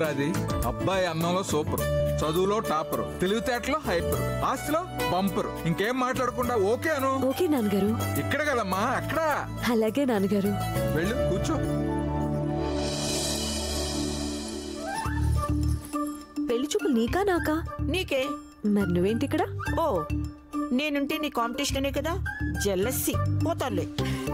అది అబ్బాయి అన్నంలో సూపర్ చదువులో టాపర్ తెలివితేటలో హైపర్ ఆస్తిలో బంపర్ ఇంకేం మాట్లాడకుండా ఓకే అను ఓకే నాన్నగారు ఇక్కడ కదమ్మా అక్కడ అలాగే నాన్నగారు వెళ్ళు కూర్చో పెళ్లి చూపులు నీకా నాకా నీకే మరి నువ్వేంటి ఇక్కడ ఓ నేనుంటే నీ కాంపిటీషనే కదా జెల్లస్సి పోతాలే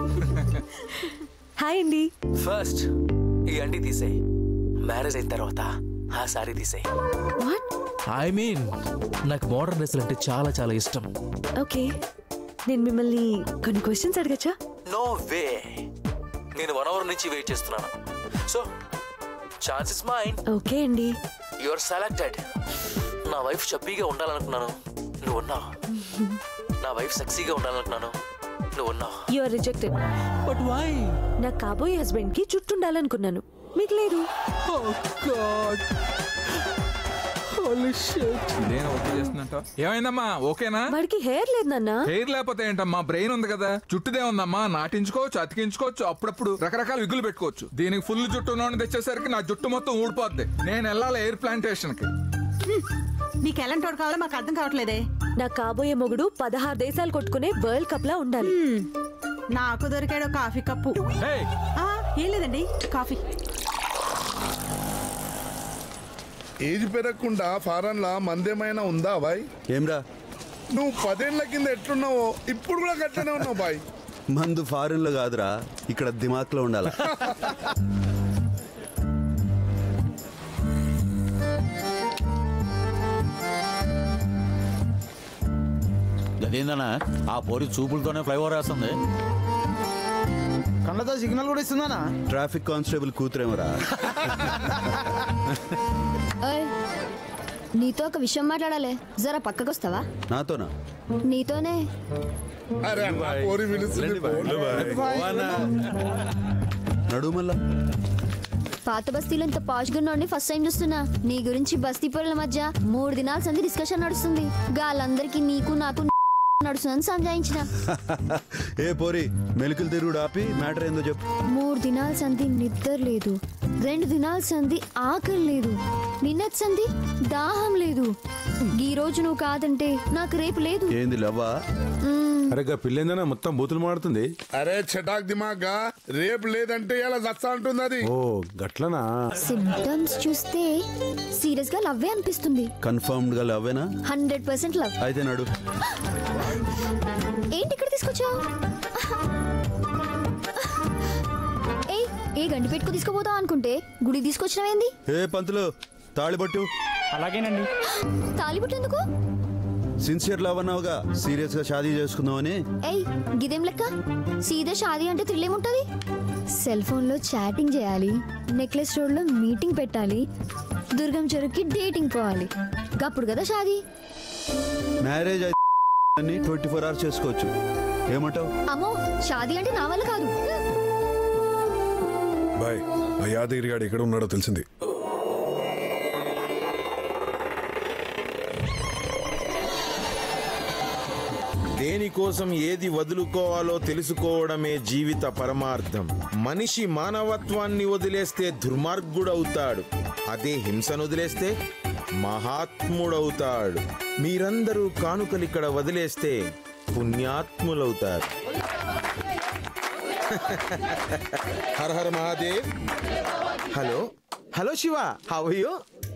హాయ్ అండి ఫస్ట్ ఈ అండి తీసేయి మ్యారేజ్ అయిన తర్వాత ఆ సారీ తీసేయి వాట్ ఐ మీన్ నాకు మోడర్న్ డ్రెస్సులు అంటే చాలా చాలా ఇష్టం ఓకే నేను మిమ్మల్ని కొన్ని క్వశ్చన్స్ అడగచ్చా నో వే నేను వన్ అవర్ నుంచి వెయిట్ చేస్తున్నాను సో ఛాన్సెస్ మైండ్ ఓకే అండి యు ఆర్ సెలెక్టెడ్ నా వైఫ్ చబ్బీగా ఉండాలనుకున్నాను నువ్వు ఉన్నావు నా వైఫ్ సెక్సీగా ఉండాలనుకున్నాను నువ్వు ఉన్నావు you are rejected but why నా కాబోయే హస్బెండ్ కి చుట్టుండాలనుకున్నాను మీకు లేదు నేను ఓకే చేస్తున్నట్ట ఏమైందమ్మా ఓకేనా వాడికి హెయిర్ లేదు నాన్న హెయిర్ లేకపోతే ఏంటమ్మా బ్రెయిన్ ఉంది కదా జుట్టుదే ఉందమ్మా నాటించుకోవచ్చు అతికించుకోవచ్చు అప్పుడప్పుడు రకరకాల విగులు పెట్టుకోవచ్చు దీనికి ఫుల్ జుట్టు ఉన్నోడిని తెచ్చేసరికి నా జుట్టు మొత్తం ఊడిపోద్ది నేను వెళ్ళాలి ఎయిర్ ప్లాంటేషన్ కి నీకు ఎలాంటి కావాలో మాకు అర్థం కావట్లేదే నా కాబోయే మొగుడు పదహారు దేశాలు కొట్టుకునే వరల్డ్ కప్ లా ఉండాలి నాకు దొరికాడు కాఫీ కప్పు హే ఆ, ఏం లేదండి కాఫీ ఏజ్ పెరగకుండా ఫారెన్లా మందేమైనా ఉందా బాయ్ ఏమ్రా నువ్వు పదేళ్ల కింద ఎట్లున్నావో ఇప్పుడు కూడా గట్లనే ఉన్నావు బాయ్ మందు ఫారెన్లో కాదురా ఇక్కడ దిమాక్లో ఉండాలి అదేందన్నా ఆ పోరి చూపులతోనే ఫ్లైఓవర్ వేస్తుంది కళ్ళతో సిగ్నల్ కూడా ఇస్తుందనా ట్రాఫిక్ కానిస్టేబుల్ కూతురేమరా ఓయ్ నీతో ఒక విషయం మాట్లాడాలి జరా పక్కకొస్తావా నాతోనా నీతోనే అరే అన్న కోరి పిలుస్తుంది నడు మళ్ళా పాత బస్తీలో ఇంత పాష్గా నుండి ఫస్ట్ టైం చూస్తున్నా నీ గురించి బస్తీ పొరల మధ్య మూడు దినాల సంది డిస్కషన్ నడుస్తుంది గాలందరికీ నీకు నాకు నడుస్తుందని సంజాయించిన ఏ పోరి మెలికలు తిరుగుడు ఆపి మ్యాటర్ ఏందో చెప్పు మూడు దినాల సంధి నిద్ర లేదు రెండు దినాల సంధి ఆకలి లేదు నిన్నటి సంధి దాహం లేదు ఈ రోజు నువ్వు కాదంటే నాకు రేపు లేదు ఏంది లవ్వా అరే గా పిల్లేందనా మొత్తం బూతులు మాడుతుంది అరే చటాక్ దిమాగ్గా రేపు లేదంటే ఇలా చస్తా అంటుంది అది ఓ గట్లనా సిమ్టమ్స్ చూస్తే సీరియస్ గా లవ్వే అనిపిస్తుంది కన్ఫర్మ్డ్ గా లవ్వేనా హండ్రెడ్ పర్సెంట్ లవ్ అయితే నడు ఏంటి ఇక్కడ తీసుకొచ్చావు ఏయ్ ఏ గండి పెట్టుకు తీసుకుపోతావు అనుకుంటే గుడి తీసుకొచ్చినవేంది ఏ పంతులు తాళిబట్టు అలాగేనండి తాలిబుట్టు ఎందుకు సిన్సియర్ లవ్ అన్నావుగా సీరియస్ గా షాదీ చేసుకుందామని ఏయ్ గిదేం లెక్క సీదా షాదీ అంటే థ్రిల్ ఏముంటది సెల్ ఫోన్ లో చాటింగ్ చేయాలి నెక్లెస్ రోడ్ లో మీటింగ్ పెట్టాలి దుర్గం చెరువుకి డేటింగ్ పోవాలి గప్పుడు కదా షాదీ మ్యారేజ్ అయితే ట్వంటీ ఫోర్ అవర్స్ చేసుకోవచ్చు ఏమంటావు అమ్మో షాదీ అంటే నా వల్ల కాదు బాయ్ ఆ యాదగిరి గాడు ఎక్కడ ఉన్నాడో తెలిసింది దేనికోసం ఏది వదులుకోవాలో తెలుసుకోవడమే జీవిత పరమార్థం మనిషి మానవత్వాన్ని వదిలేస్తే దుర్మార్గుడవుతాడు అదే హింసను వదిలేస్తే మహాత్ముడవుతాడు మీరందరూ కానుకలిక్కడ వదిలేస్తే పుణ్యాత్ములవుతారు Hara Hara Mahadev hello hello Shiva how you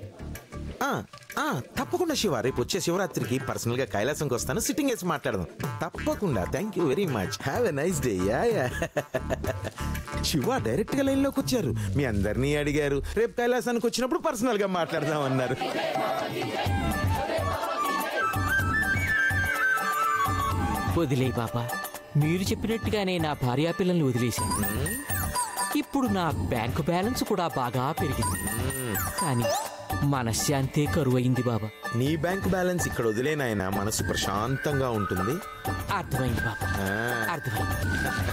తప్పకుండా శివ రేపు వచ్చే శివరాత్రికి పర్సనల్ గా కైలాసంకి వస్తాను సిట్టింగ్ వేసి మాట్లాడదాం తప్పకుండా thank you very much have a nice day yeah yeah Shiva direct గా లైన్ లోకి వచ్చారు మీ అందరినీ అడిగారు రేపు కైలాసానికి వచ్చినప్పుడు పర్సనల్ గా మాట్లాడదాం అన్నారు వదిలే బాబా మీరు చెప్పినట్టుగానే నా భార్యా పిల్లల్ని వదిలేశాను ఇప్పుడు నా బ్యాంకు బ్యాలెన్స్ కూడా బాగా పెరిగింది కానీ మనశ్శాంతే కరువైంది బాబా నీ బ్యాంక్ బ్యాలెన్స్ ఇక్కడ వదిలేనాయన మనసు ప్రశాంతంగా ఉంటుంది అర్థమైంది బాబా ఆ, అర్థమైంది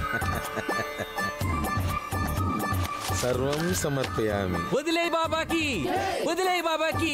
సర్వం సమర్పయామి వదిలే బాబాకి వదిలే బాబాకి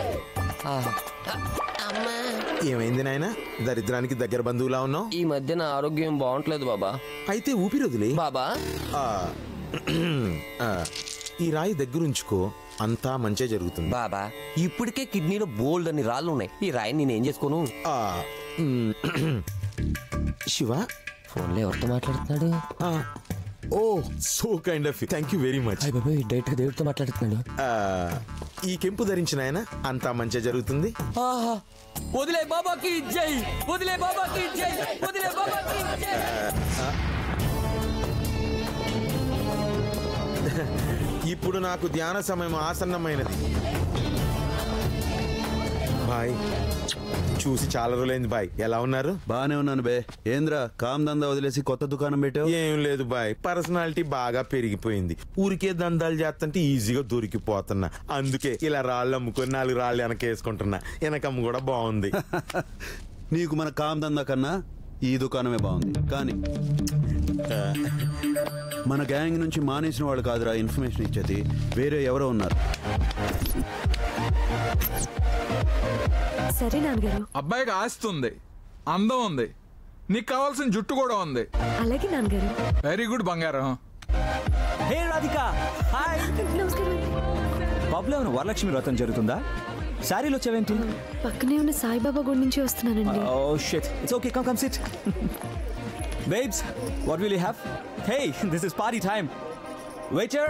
ఏమైంది నాయన దరిద్రానికి దగ్గర బంధువులా ఉన్నావు ఈ మధ్య నా ఆరోగ్యం బాగుంటలేదు బాబా అయితే ఊపిరి వదిలే బాబా ఆ, ఆ, ఈ రాయి దగ్గరుంచుకో అంతా మంచే జరుగుతుంది బాబా ఇప్పటికే కిడ్నీలో బోల్డ్ అని రాళ్ళు ఉన్నాయి ఈ రాయిని నేను ఏం చేసుకోను ఆ, మ్, శివ ఫోన్లో ఎవరితో మాట్లాడుతున్నాడు ఆ, oh so kind of thank you very much అయ్య బాబాయ్ డైరెక్ట్ గా దేవుడితో మాట్లాడుతున్నాడు ఆ, ఈ కెంపు ధరించిన ఆయన అంతా మంచిగా జరుగుతుంది ఆహా వదిలే బాబాకి జై వదిలే బాబాకి జై వదిలే బాబాకి జై ఇప్పుడు నాకు ధ్యాన సమయం ఆసన్నమైనది బాయ్ చూసి చాలా రోజులైంది బాయ్ ఎలా ఉన్నారు బానే ఉన్నాను బే ఏంద్రా కామ్ దందా వదిలేసి కొత్త దుకాణం పెట్టావు ఏం లేదు బాయ్ పర్సనాలిటీ బాగా పెరిగిపోయింది ఊరికే దందాలు చేస్తుంటే ఈజీగా దొరికిపోతున్నా అందుకే ఇలా రాళ్ళు అమ్ముకొని నాలుగు రాళ్ళు వెనకేసుకుంటున్నా వెనకమ్మ కూడా బాగుంది నీకు మన కామ్ దందా కన్నా ఈ దుకాణమే బాగుంది కానీ ఆ, మన గ్యాంగ్ నుంచి మానేసిన వాళ్ళు కాదురా ఇన్ఫర్మేషన్ ఇచ్చేది వేరే ఎవరో ఉన్నారు సరే నాన్నగారు అబ్బాయికి ఆస్తి ఉంది అందం ఉంది నీకు కావాల్సిన జుట్టు కూడా ఉంది అలాగే నాన్నగారు వెరీ గుడ్ బంగారం హే రాధిక హాయ్ పబ్లో ఏమైనా వరలక్ష్మి వ్రతం జరుగుతుందా శారీలో వచ్చావేంటి పక్కనే ఉన్న సాయిబాబా గుడి నుంచి వస్తున్నానండి oh shit it's okay come come sit babes what will you have hey this is party time waiter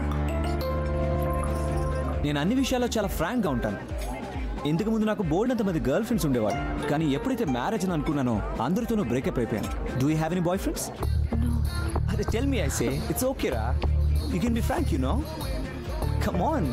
నేను అన్ని విషయాల్లో చాలా ఫ్రాంక్గా ఉంటాను ఇంతకు ముందు నాకు బోర్డు అంత మంది గర్ల్ ఫ్రెండ్స్ ఉండేవాడు కానీ ఎప్పుడైతే మ్యారేజ్ అని అనుకున్నానో అందరితోనూ బ్రేకప్ అయిపోయాను do you have any boy friends అదే tell me I say it's okay రా you can be frank you know come on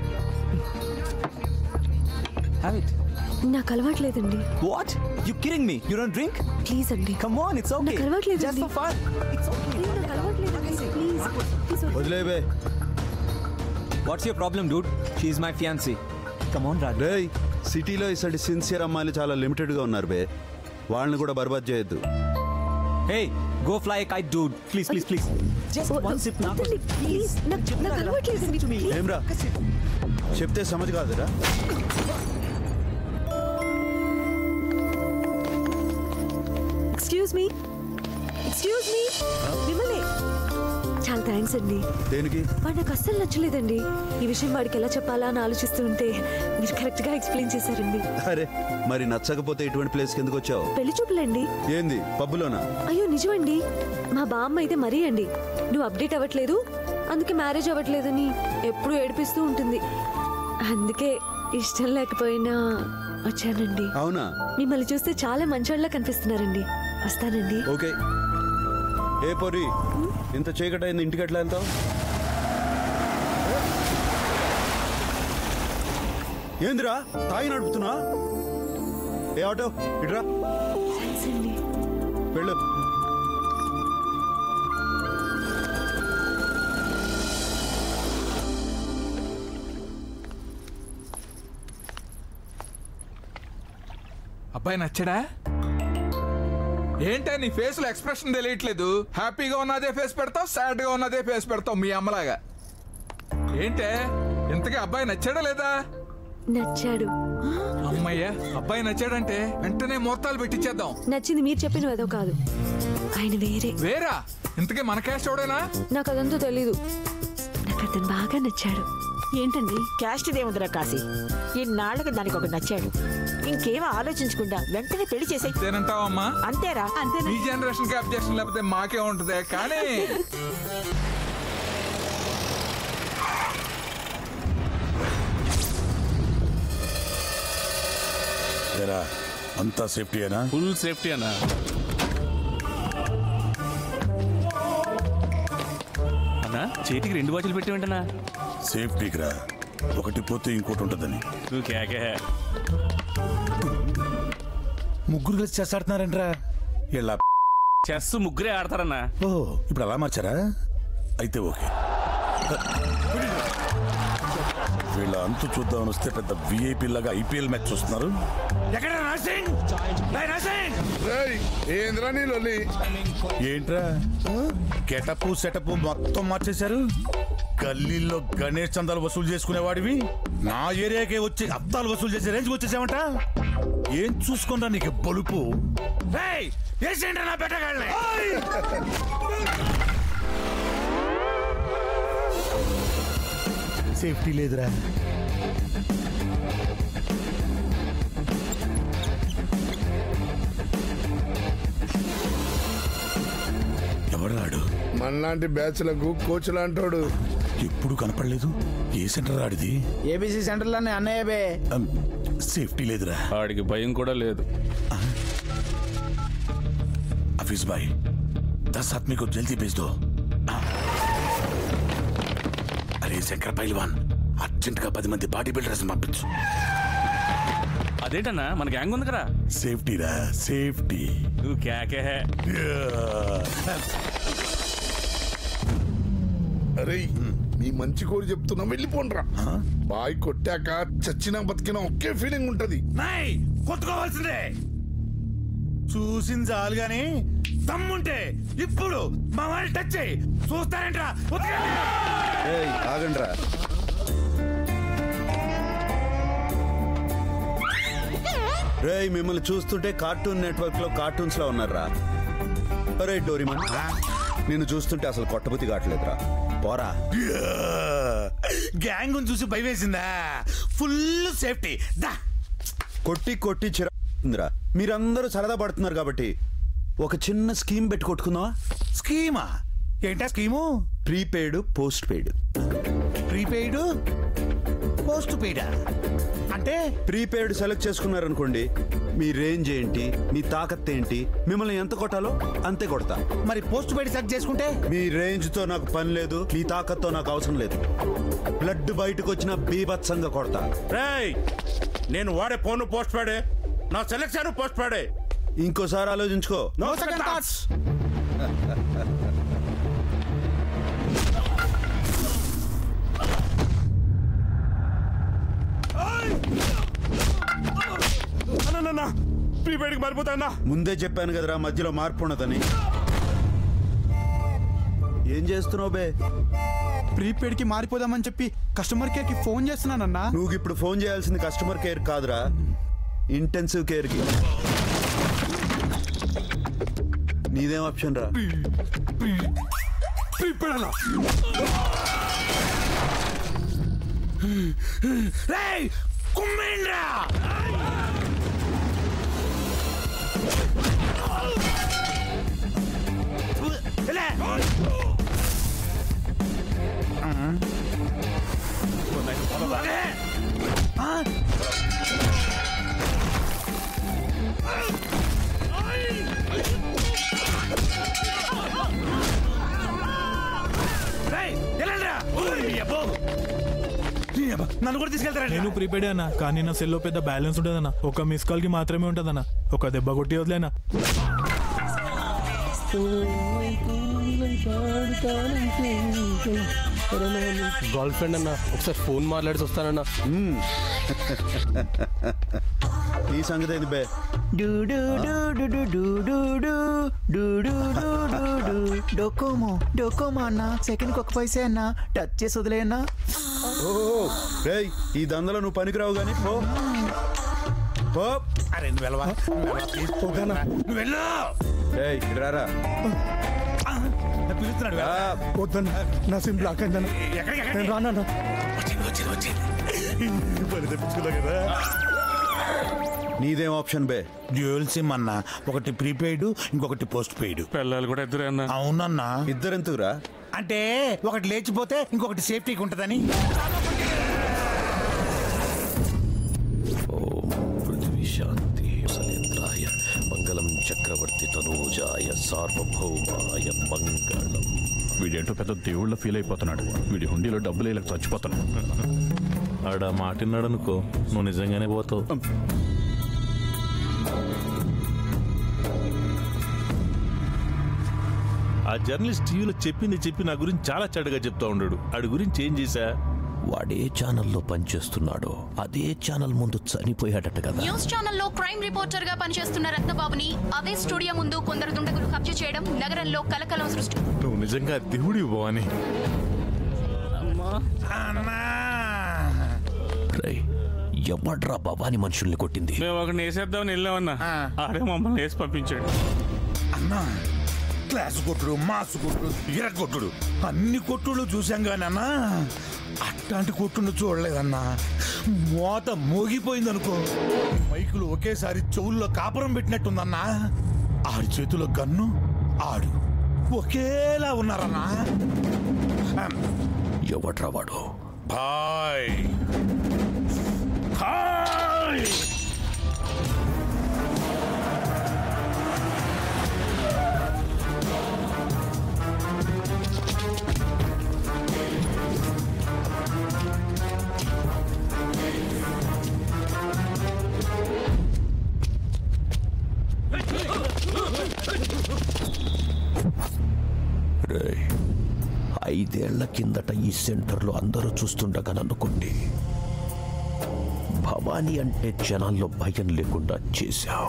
have it నాకు అలవాట్లేదండి what you kidding me you don't drink please అండి come on it's okay నాకు అలవాట్లేదండి just for fun it's okay నాకు అలవాట్లేదండి please please వదిలే బే what's your problem dude she is my fiancee come on రాడ్ రేయ్ సిటీలో ఇసటి సిన్సియర్ అమ్మాయిలు చాలా లిమిటెడ్ గా ఉన్నారు బే వాళ్ళని కూడా బర్బాద్ చేయొద్దు hey go fly kite dude please please please just one sip నా వద్దండి, ప్లీజ్ నాకు నాకు అలవాట్లేదండి ప్లీజ్. ఏమ్రా చెప్తే సమజ్ కాదురా ఎక్స్క్యూజ్ మీ ఎక్స్క్యూజ్ మీ మిమ్మల్ని చాలా థ్యాంక్స్ అండి దేనికి వాడు నాకు అస్సలు నచ్చలేదండి ఈ విషయం వాడికి ఎలా చెప్పాలా అని ఆలోచిస్తూ ఉంటే మీరు కరెక్ట్ గా ఎక్స్ప్లెయిన్ చేశారండి అరే మరి నచ్చకపోతే ఇటువంటి ప్లేస్కి ఎందుకు వచ్చావు పెళ్లి చూపులండి ఏంది పబ్బులోనా అయ్యో నిజమండి మా బామ్మ అయితే మరీ అండి నువ్వు అప్డేట్ అవ్వట్లేదు అందుకే మ్యారేజ్ అవ్వట్లేదని ఎప్పుడూ ఏడిపిస్తూ ఉంటుంది అందుకే ఇష్టం లేకపోయినా వచ్చానండి అవునా మిమ్మల్ని చూస్తే చాలా మంచోళ్ళ కనిపిస్తున్నారండి వస్తానండి ఓకే ఏ పొరి ఇంత చీకటైంది ఇంటికి ఎట్లా వెళ్తావు ఏందిరా తాగి నడుపుతున్నా ఏ ఆటో ఇట్రా థ్యాంక్స్ అండి వెళ్ళు అబ్బాయి నచ్చడా ఏంటే నీ ఫేస్ లో ఎక్స్ప్రెషన్ తెలియట్లేదు హ్యాపీగా ఉన్నదే ఫేస్ పెడతావు సాడ్ గా ఉన్నదే ఫేస్ పెడతావు మీ అమ్మలాగా ఏంటే ఇంతకీ అబ్బాయి నచ్చాడా లేదా నచ్చాడు అమ్మయ్యా అబ్బాయి నచ్చాడంటే వెంటనే ముహూర్తాలు పెట్టించేద్దాం నచ్చింది మీరు చెప్పిన ఏదో కాదు ఆయన వేరే వేరా ఇంతకీ మన క్యాస్ట్ ఎవడైనా నాకు అదంతా తెలీదు నాకు అతను బాగా నచ్చాడు ఏంటండి క్యాస్ట్ దేముందిరా కాశీ ఇన్నాళ్ళకి దానికి ఒక నచ్చాడు ఇంకేం ఆలోచించకుండా వెంటనే పెళ్లి చేసే అంతేనంటావమ్మా అంతేరా ఈ జనరేషన్ కి అబ్జెక్షన్ లేకపోతే మాకే ఉంటది కానీ ఏరా, అంతా సేఫ్టీయేనా ఫుల్ సేఫ్టీ అన్నా అన్నా చేతికి రెండు వాచ్లు పెట్టి వెంటనా సేఫ్టీకి రా ఒకటి పోతే ఇంకోటి ఉంటుందని నువ్వు కేకే ముగ్గురు కలిసి చెస్ ఆడుతున్నారంట్రా ఇలా చెస్ ముగ్గురే ఆడతారన్నా ఓ ఇప్పుడు అలా మార్చారా అయితే ఓకే వీళ్ళ అంతు చూద్దామని వస్తే పెద్ద విఐపి లాగా ఐపీఎల్ మ్యాచ్ చూస్తున్నారు ఎక్కడ నర్సింగ్ నర్సింగ్ ఏంద్రా నీ లొల్లి ఏంట్రా గెటప్ సెటప్ మొత్తం మార్చేశారు గల్లీల్లో గణేష్ చందాలు వసూలు చేసుకునేవాడివి నా ఏరియాకే వచ్చి అద్దాలు వసూలు చేసే రేంజ్కి వచ్చేసావంట ఏం చూసుకుంటా నీకు బలుపు ఏంటంటే నా పెట్టగాళ్ళని సేఫ్టీ లేదురా ఎవడు రాడు మనలాంటి బ్యాచ్లకు కోచ్ లాంటోడు ఎప్పుడు కనపడలేదు ఏ సెంటర్ రాడిది ఏబీసీ సెంటర్లోనే అన్నయ్య బే సేఫ్టీ లేదురా వాడికి భయం కూడా లేదు हफीज भाई दस आदमी को जल्दी भेज दो అరే శంకర్ పైల్వాన్ అర్జెంట్ గా పది మంది బాడీ బిల్డర్స్ పంపించు అదేంటన్నా మన గ్యాంగ్ ఉంది కదా సేఫ్టీ రా సేఫ్టీ నువ్వు కేకే అరే మీ మంచి కోరి చెప్తున్నా వెళ్ళిపోండ్రా బాయ్ కొట్టాక చచ్చినా బతికినా ఒకే ఫీలింగ్ ఉంటది నాయ్ కొట్టుకోవాల్సిందే చూసింది చాలు గాని దమ్ముంటే ఇప్పుడు మా వాళ్ళు టచ్ చేయి చూస్తారేంట్రా వదిలేయండి. ఏయ్ ఆగండ్రా రేయ్ మిమ్మల్ని చూస్తుంటే కార్టూన్ నెట్వర్క్ లో కార్టూన్స్ లో ఉన్నారా అరే డోరిమన్ నిన్ను చూస్తుంటే అసలు కొట్టబుద్ధి కావట్లేదురా పోరా గ్యాంగ్ చూసి భయం వేసిందా ఫుల్ సేఫ్టీ దా కొట్టి కొట్టి చిరా మీరందరూ సరదా పడుతున్నారు కాబట్టి ఒక చిన్న స్కీమ్ పెట్టి కొట్టుకుందామా స్కీమా ఏంటా scheme prepaid post paid prepaid post పెయిడా అంటే ప్రీపెయిడ్ సెలెక్ట్ చేసుకున్నారనుకోండి మీ రేంజ్ ఏంటి మీ తాకత్ ఏంటి మిమ్మల్ని ఎంత కొట్టాలో అంతే కొడతా మరి పోస్ట్ పెయిడ్ సెలెక్ట్ చేసుకుంటే మీ రేంజ్ తో నాకు పని లేదు మీ తాకత్తో నాకు అవసరం లేదు బ్లడ్ బయటకు వచ్చిన బీభత్సంగా కొడతా రేయ్ నేను వాడే ఫోన్ పోస్ట్ పాడే నా సెలెక్షన్ పోస్ట్ పాడే ఇంకోసారి ఆలోచించుకో నో సెకండ్ థాట్స్ ప్రీపెయిడ్కి మారిపోతా ముందే చెప్పాను కదరా మధ్యలో మార్పు ఉండదని ఏం చేస్తున్నావు బే ప్రీపెయిడ్ కి మారిపోదామని చెప్పి కస్టమర్ కేర్ కి ఫోన్ చేస్తున్నానన్నా నువ్వు ఇప్పుడు ఫోన్ చేయాల్సింది కస్టమర్ కేర్ కాదురా ఇంటెన్సివ్ కేర్ కి నీదేం ఆప్షన్ రా ప్రీపెయిడ్ అన్నా రేయ్ కుమ్మేండ్రా లే నన్ను కూడా తీసుకెళ్తారా నేను ప్రీపెయిడ్ అన్న కానీ నా సెల్లో పెద్ద బ్యాలెన్స్ ఉంటుందన్న ఒక మిస్ కాల్ కి మాత్రమే ఉంటుందన్న ఒక దెబ్బ కొట్టి వదిలేనా గర్ల్ ఫ్రెండ్ అన్న ఒకసారి ఫోన్ మాట్లాడి వస్తానన్నా ఈ సంగతి ఏంది బే డొకోమో డొకోమో అన్న సెకండ్ కి ఒక పైసే అన్న టచ్ చేసి వదిలేయన్నా ఓ రేయ్ ఈ దందలో నువ్వు పనికిరావు కానీ పో పో అరే నువ్వు వెళ్ళవా నువ్వు వెళ్ళు ఏయ్ ఇటు రారా పిలుస్తున్నాడు వద్దన్న నా సిమ్ బ్లాక్ అయిందన్న నేను రానన్నా వచ్చింది వచ్చింది పని తెప్పించుకుందా కదా నీదేం ఆప్షన్ బే డ్యూయల్ సిమ్ అన్న ఒకటి ప్రీపెయిడ్ ఇంకొకటి పోస్ట్ పెయిడ్ పిల్లలు కూడా ఇద్దరే అన్న అవునన్నా ఇద్దరెందుకురా అంటే ఒకటి లేచిపోతే ఇంకొకటి సేఫ్టీకి ఉంటదని పృథ్వీ శాంతి సలేంద్రాయ మంగళం చక్రవర్తి తనూజాయ సార్వభౌమాయ మంగళం వీడేంటో పెద్ద దేవుళ్ళ ఫీల్ అయిపోతున్నాడు వీడి హుండీలో డబ్బులు వేయలేక చచ్చిపోతున్నాడు ఆడ మాటిన్నాడు అనుకో నువ్వు నిజంగానే పోతావు ఆ జర్నలిస్ట్ టీవీలో చెప్పింది చెప్పి నా గురించి చాలా చెడ్డగా చెప్తా ఉన్నాడు ఆడి గురించి ఏం చేశా వాడే ఛానల్లో పనిచేస్తున్నాడో అదే ఛానల్ ముందు చనిపోయాడట కదా న్యూస్ ఛానల్లో క్రైమ్ రిపోర్టర్ గా పనిచేస్తున్న రత్నబాబుని అదే స్టూడియో ముందు కొందరు దుండగులు కబ్జా చేయడం నగరంలో కలకలం సృష్టి నువ్వు నిజంగా దేవుడి అని రేయ్, ఎవడ్రా భవాని మనుషుల్ని కొట్టింది మేము ఒకటి వేసేద్దామని వెళ్ళామన్నా ఆడే మమ్మల్ని వేసి పంపించాడు అన్నా క్లాస్ కొట్టుడు మాస్ కొట్టుడు ఇర కొట్టుడు అన్ని కొట్టుడు చూసాం కానీ అన్నా అట్లాంటి కొట్టును చూడలేదన్నా మోత మోగిపోయింది అనుకో మైకులు ఒకేసారి చెవుల్లో కాపురం పెట్టినట్టుందన్నా ఆడి చేతిలో గన్ను ఆడు ఒకేలా ఉన్నారన్నా ఎవడ్రా వాడు బాయ్ హాయ్ రేయ్, ఐదేళ్ల కిందట ఈ సెంటర్లో అందరూ చూస్తుండగా నన్ను కొట్టి భవానీ అంటే జనాల్లో భయం లేకుండా చేశావు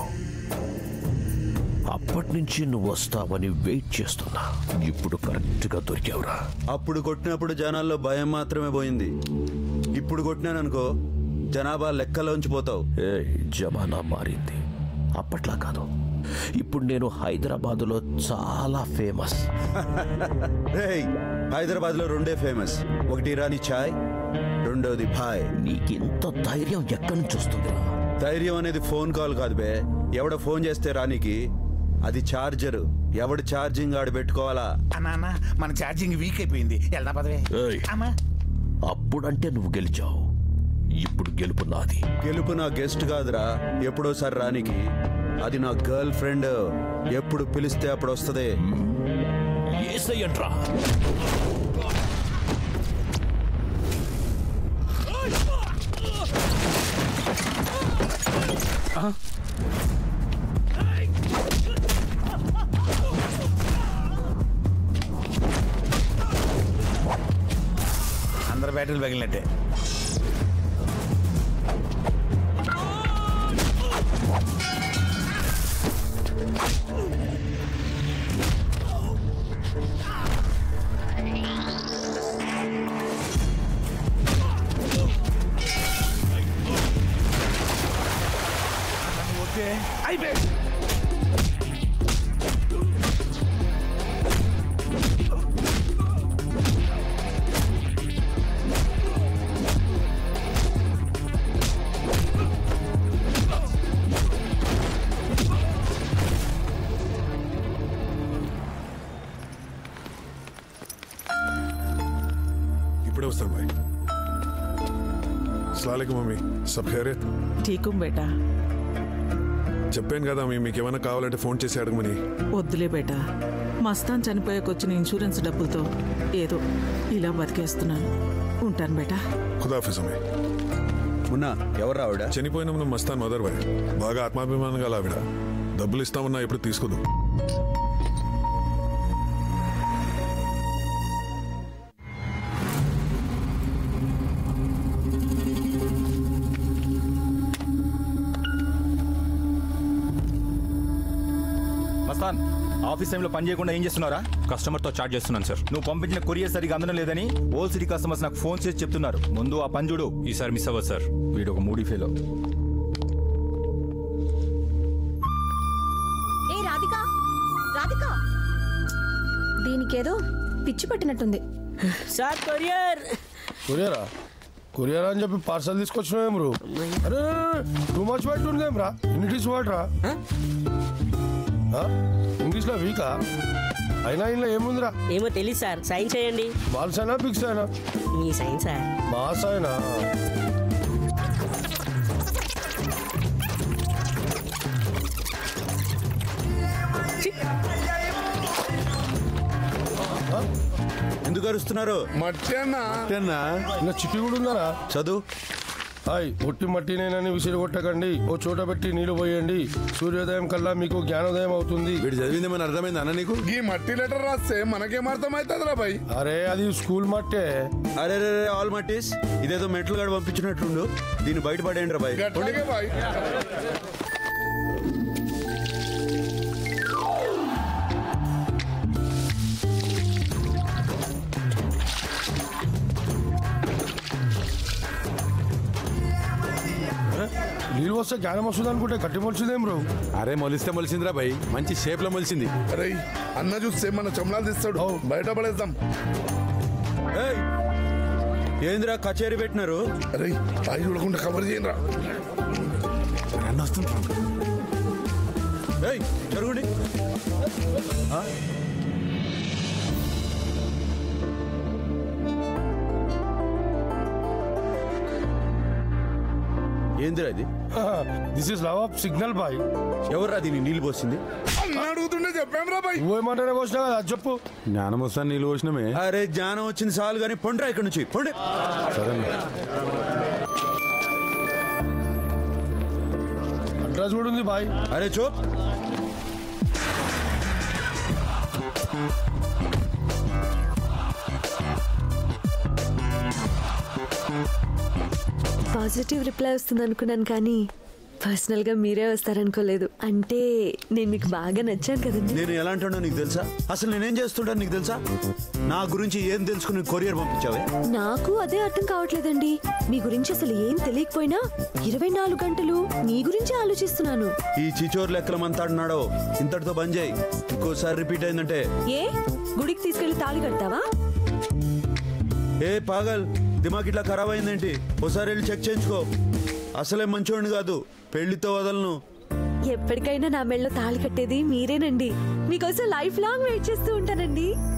అప్పటి నుంచి నువ్వు వస్తావని వెయిట్ చేస్తున్నా ఇప్పుడు కరెక్ట్గా దొరికావురా అప్పుడు కొట్టినప్పుడు జనాల్లో భయం మాత్రమే పోయింది ఇప్పుడు కొట్టినాననుకో జనాభా లెక్కలోంచి పోతావు ఏ జమానా మారింది అప్పట్లా కాదు ఇప్పుడు నేను హైదరాబాదులో చాలా ఫేమస్ రేయ్ హైదరాబాద్ లో రెండే ఫేమస్ ఒకటి ఇరానీ ఛాయ్ రెండోది భాయ్ నీకింత ధైర్యం ఎక్కడి నుంచి వస్తుంది ధైర్యం అనేది ఫోన్ కాల్ కాదు బే ఎవడ ఫోన్ చేస్తే రానికి అది చార్జర్ ఎవడు ఛార్జింగ్ ఆడు పెట్టుకోవాలా అన్నా అన్నా, మన ఛార్జింగ్ వీక్ అయిపోయింది వెళ్దా పదవే ఏయ్, అమ్మా అప్పుడంటే నువ్వు గెలిచావు ఇప్పుడు గెలుపు నాది గెలుపు నా గెస్ట్ కాదురా ఎప్పుడోసారి రానికి అది నా గర్ల్ ఫ్రెండ్ ఎప్పుడు పిలిస్తే అప్పుడు వస్తుంది ఏసయ్యంట్రా అందరు బ్యాటరీలు పగిలినట్టే ఓకే అయిపోయి ఇప్పుడే వస్తాను భాయ్ అస్సలాం మమ్మీ సబ్ ఖైరియత్ ఠీకు బేటా చెప్పాను కదా మీ మీకు ఏమైనా కావాలంటే ఫోన్ చేసి అడగమని వద్దులే బేటా మస్తాన్ చనిపోయాక వచ్చిన ఇన్సూరెన్స్ డబ్బులతో ఏదో ఇలా బతికేస్తున్నాను ఉంటాను బేటా ఖుదాఫిజ్ అమ్మాయి మున్నా ఎవరు ఆవిడ చనిపోయిన మన మస్తాన్ మదర్ భాయ్ బాగా ఆత్మాభిమానం గల ఆవిడ డబ్బులు ఇస్తామన్నా ఎప్పుడు తీసుకోదు మస్తాన్ ఆఫీస్ టైంలో పని చేయకుండా ఏం చేస్తున్నారా కస్టమర్తో చార్జ్ చేస్తున్నాను సార్ నువ్వు పంపించిన కొరియర్ సరిగా అందడం లేదని ఓల్ సిటీ కస్టమర్స్ నాకు ఫోన్ చేసి చెప్తున్నారు ముందు ఆ పని చూడు ఈసారి మిస్ అవ్వదు సార్ వీడు ఒక మూడీ ఫెలో ఏ రాధిక రాధిక దీనికేదో పిచ్చి పట్టినట్టుంది సార్ కొరియర్ కొరియరా కొరియర్ అని చెప్పి పార్సల్ తీసుకొచ్చినావేం బ్రో అరే టూ మచ్ పెట్టుండేం రా ఇంగ్లీష్ వర్డ్ రా ఇంగ్లీష్లో వీకా అయినా ఇంట్లో ఏముందిరా ఏమో తెలియదు సార్ సైన్ చేయండి బాల్స్ అయినా పిక్స్ అయినా మీ సైన్ సార్ మాస్ అయినా ఎందుకు అరుస్తున్నారు మట్టి అన్నా అన్నా ఇంకా చిట్టి కూడా ఉందరా చదువు హాయ్ ఒట్టి మట్టినేనని విసిరి కొట్టకండి ఓ చోట పెట్టి నీళ్లు పోయండి సూర్యోదయం కల్లా మీకు జ్ఞానోదయం అవుతుంది వీడు చదివింది మన అర్థమైంది అన్న నీకు ఈ మట్టి లెటర్ రాస్తే మనకేం అర్థమవుతుందిరా భాయ్ అరే అది స్కూల్ మట్టే అరే రే రే, ఆల్ మట్టీస్ ఇదేదో మెట్లు గడ పంపించినట్టుండు దీన్ని బయటపడేయండి రా బాయ్ గట్లాగే భాయ్ నీళ్ళు వస్తే జ్ఞానం వస్తుంది అనుకుంటే గట్టి మొలిచిందేం బ్రో అరే మొలిస్తే మొలిసిందిరా భయ్ మంచి షేప్ లో మొలిసింది అరే అన్న చూస్తే మన చమలాలు తీస్తాడు బయట పడేద్దాం ఏందిరా కచేరీ పెట్టినారు అరే బాయ్ చూడకుండా కవర్ చేయరా నన్ను వస్తుంటారు ఏయ్ జరుగుండి ఆ? ఏందిరా ఇది this is love of signal boy ఎవర్రా దీన్ని నీళ్ళు పోసింది అడుగుతుండే చెప్పాం రా బాయ్ నువ్వేమంటానే పోసినా కదా అది చెప్పు జ్ఞానం వస్తాను నీళ్ళు పోసినమే అరే జ్ఞానం వచ్చింది చాలు కానీ పొండ్రా ఇక్కడ నుంచి పొండి అడ్రస్ కూడా ఉంది బాయ్ అరే చో పాజిటివ్ రిప్లై వస్తుంది అనుకున్నాను కానీ పర్సనల్ గా మీరే వస్తారనుకోలేదు అంటే నేను మీకు బాగా నచ్చాను కదండి నేను ఎలాంటానో నీకు తెలుసా అసలు నేనేం చేస్తుంటాను నీకు తెలుసా నా గురించి ఏం తెలుసుకుని కొరియర్ పంపించావే నాకు అదే అర్థం కావట్లేదండి మీ గురించి అసలు ఏం తెలియకపోయినా ఇరవై నాలుగు గంటలు మీ గురించి ఆలోచిస్తున్నాను ఈ చిచోర్ లెక్కల మంతాడున్నాడో ఇంతటితో బంద్ చేయి ఇంకోసారి రిపీట్ అయిందంటే ఏ గుడికి తీసుకెళ్లి తాళి కడతావా ఏ పాగల్ దిమాగ్ ఇట్లా ఖరాబ్ అయిందేంటి ఒకసారి వెళ్ళి చెక్ చేయించుకో అసలే మంచోడిని కాదు పెళ్లితో వదలను ఎప్పటికైనా నా మెళ్ళలో తాళి కట్టేది మీరేనండి మీకోసం లైఫ్ లాంగ్ వెయిట్ చేస్తూ ఉంటానండి